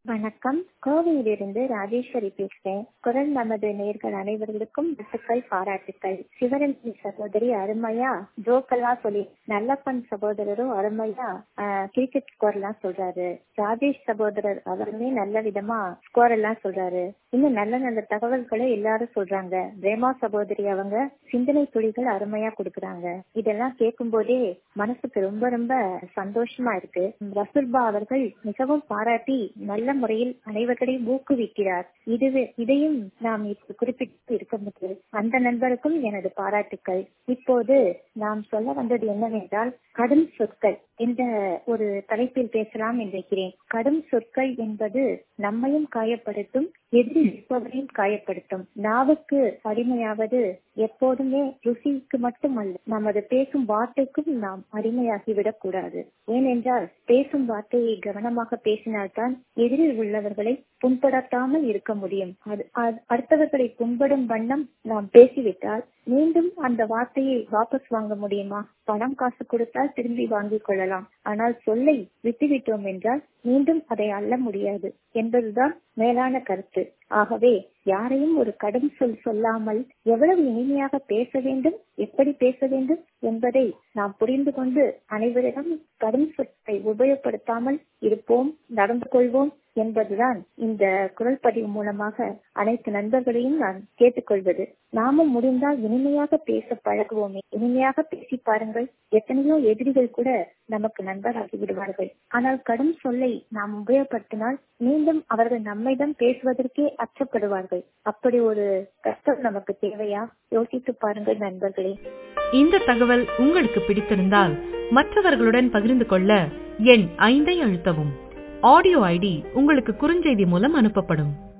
வணக்கம் கோவையிலிருந்து ராஜேஸ்வரி பேசுறேன் குரல் நமது நேர்கள் அனைவர்களுக்கும் வாழ்த்துக்கள் பாராட்டுக்கள் சிவரஞ்சி சகோதரி அருமையா ஜோக்கெல்லாம் சொல்லி நல்லப்பன் சகோதரரும் அருமையா ஆஹ், கிரிக்கெட் ஸ்கோர் எல்லாம் சொல்றாரு ராஜேஷ் சகோதரர் அவருமே நல்ல விதமா ஸ்கோர் எல்லாம் சொல்றாரு இன்னும் நல்ல நல்ல தகவல்களை எல்லாரும் சொல்றாங்க பிரேமா சகோதரி அவங்க சிந்தனை துளிகள் அருமையா கொடுக்கறாங்க இதெல்லாம் கேட்கும் போதே மனசுக்கு ரொம்ப ரொம்ப சந்தோஷமா இருக்கு ரசூல்பா அவர்கள் மிகவும் பாராட்டி நல்ல முறையில் அனைவர்களையும் ஊக்குவிக்கிறார் இதுவே இதையும் நாம் இப்ப குறிப்பிட்டு இருக்க முடியும் அந்த நண்பருக்கும் எனது பாராட்டுக்கள் இப்போது நாம் சொல்ல வந்தது என்னவென்றால் கடும் சொற்கள் என்ற ஒரு தலைப்பில் பேசலாம் என்றிருக்கிறேன் கடும் சொற்கள் என்பது நம்மையும் காயப்படுத்தும் எதிரில் இருப்பவரையும் காயப்படுத்தும் நாவுக்கு அடிமையாவது எப்போதுமே ருசிக்கு மட்டுமல்ல நமது பேசும் வார்த்தைக்கும் நாம் அடிமையாகிவிடக் கூடாது ஏனென்றால் பேசும் வார்த்தையை கவனமாக பேசினால்தான் எதிரில் உள்ளவர்களை புண்படுத்தாமல் இருக்க முடியும் அது- அது- அடுத்தவர்களை புண்படும் வண்ணம் நாம் பேசிவிட்டால் மீண்டும் அந்த வார்த்தையை வாபஸ் வாங்க முடியுமா பணம் காசு கொடுத்தால் திரும்பி வாங்கிக் கொள்ளலாம் ஆனால் சொல்லை விட்டுவிட்டோம் என்றால் மீண்டும் அதை அள்ள முடியாது என்பதுதான் மேலான கருத்து ஆகவே யாரையும் ஒரு கடும் சொல் சொல்லாமல் எவ்வளவு இனிமையாக பேச வேண்டும் எப்படி பேச வேண்டும் என்பதை நாம் புரிந்து கொண்டு அனைவரிடம் கடும் சொற்களை உபயோகப்படுத்தாமல் இருப்போம் நடந்து கொள்வோம் என்பதுதான் இந்த குரல் பதிவு மூலமாக அனைத்து நண்பர்களையும் நான் கேட்டுக்கொள்வது நாமும் முடிந்தால் இனிமையாக பேச பழகுவோமே இனிமையாக பேசி பாருங்கள் எத்தனையோ எதிரிகள் கூட நமக்கு நண்பராகி விடுவார்கள் ஆனால் கடும் சொல்லை நாம் உபயோகப்படுத்தினால் மீண்டும் அவர்கள் நம்மிடம் பேசுவதற்கே அச்சப்படுவார்கள் அப்படி ஒரு கஷ்டம் நமக்கு தேவையா யோசித்து பாருங்கள் நண்பர்களே இந்த தகவல் உங்களுக்கு பிடித்திருந்தால் மற்றவர்களுடன் பகிர்ந்து கொள்ள எண் ஐந்தை அழுத்தவும் ஆடியோ ஐடி உங்களுக்கு குறுஞ்செய்தி மூலம் அனுப்பப்படும்